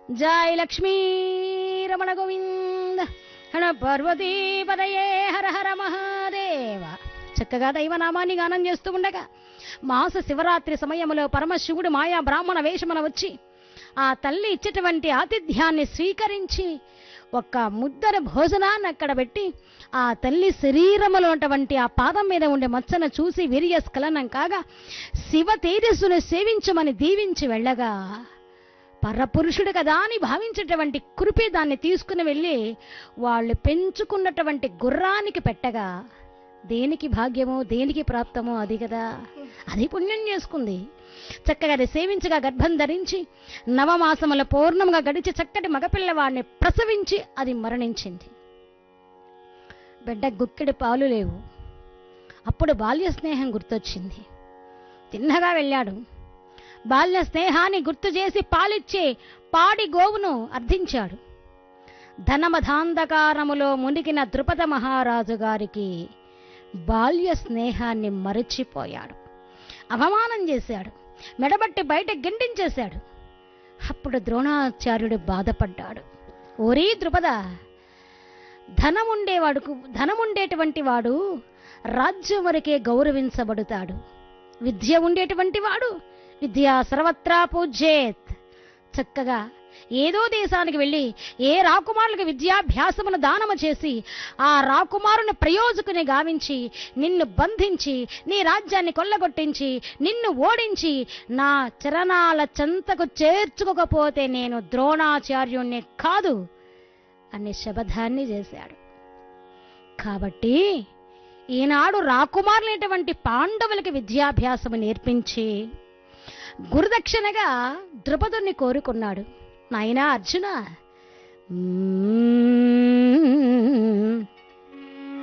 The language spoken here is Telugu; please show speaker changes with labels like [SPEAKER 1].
[SPEAKER 1] జై లక్ష్మీ రమణ గోవింద హణ పార్వతీ పదయే హర హర మహాదేవ చక్కగా దైవనామాన్ని గానం చేస్తూ ఉండగా మాస శివరాత్రి సమయంలో పరమశివుడు మాయా బ్రాహ్మణ వేషమున వచ్చి ఆ తల్లి ఇచ్చేటువంటి ఆతిథ్యాన్ని స్వీకరించి ఒక్క ముద్దర భోజనాన్ని అక్కడ పెట్టి ఆ తల్లి శరీరములో ఉన్నటువంటి ఆ పాదం మీద ఉండే మచ్చను చూసి వీర్యస్ఖలనం కాగా శివ తేజస్సును సేవించమని దీవించి వెళ్ళగా పరపురుషుడు కదా అని భావించేటువంటి కురిపి దాన్ని తీసుకుని వెళ్ళి వాళ్ళు పెంచుకున్నటువంటి గుర్రానికి పెట్టగా దేనికి భాగ్యమో దేనికి ప్రాప్తమో అది కదా అది పుణ్యం చేసుకుంది చక్కగా అది సేవించగా గర్భం ధరించి నవమాసముల పూర్ణంగా గడిచి చక్కటి మగపిల్లవాడిని ప్రసవించి అది మరణించింది బిడ్డ గుక్కెడి పాలు లేవు అప్పుడు బాల్య స్నేహం గుర్తొచ్చింది తిన్నగా వెళ్ళాడు బాల్య స్నేహాన్ని గుర్తు చేసి పాలిచ్చే పాడి గోవును అర్థించాడు ధనమధాంధకారములో మునిగిన ద్రుపద మహారాజు గారికి బాల్య స్నేహాన్ని మరచిపోయాడు అవమానం చేశాడు మెడబట్టి బయట గెండించేశాడు అప్పుడు ద్రోణాచార్యుడు బాధపడ్డాడు ఓరీ ద్రుపద ధనముండేవాడుకు ధనముండేటువంటి వాడు రాజ్యం వరకే గౌరవించబడుతాడు విద్య ఉండేటువంటి వాడు విద్య సర్వత్రా పూజ్యేత్ చక్కగా ఏదో దేశానికి వెళ్ళి ఏ రాకుమారులకు విద్యాభ్యాసమును దానము చేసి ఆ రాకుమారుని ప్రయోజకుని గావించి నిన్ను బంధించి నీ రాజ్యాన్ని కొల్లగొట్టించి నిన్ను ఓడించి నా చరణాల చెంతకు చేర్చుకోకపోతే నేను ద్రోణాచార్యుణ్ణి కాదు అనే శబదాన్ని చేశాడు కాబట్టి ఈనాడు రాకుమారులైనటువంటి పాండవులకి విద్యాభ్యాసము నేర్పించి గురుదక్షిణగా ద్రుపదుణ్ణి కోరుకున్నాడు నాయనా అర్జున మ్మ్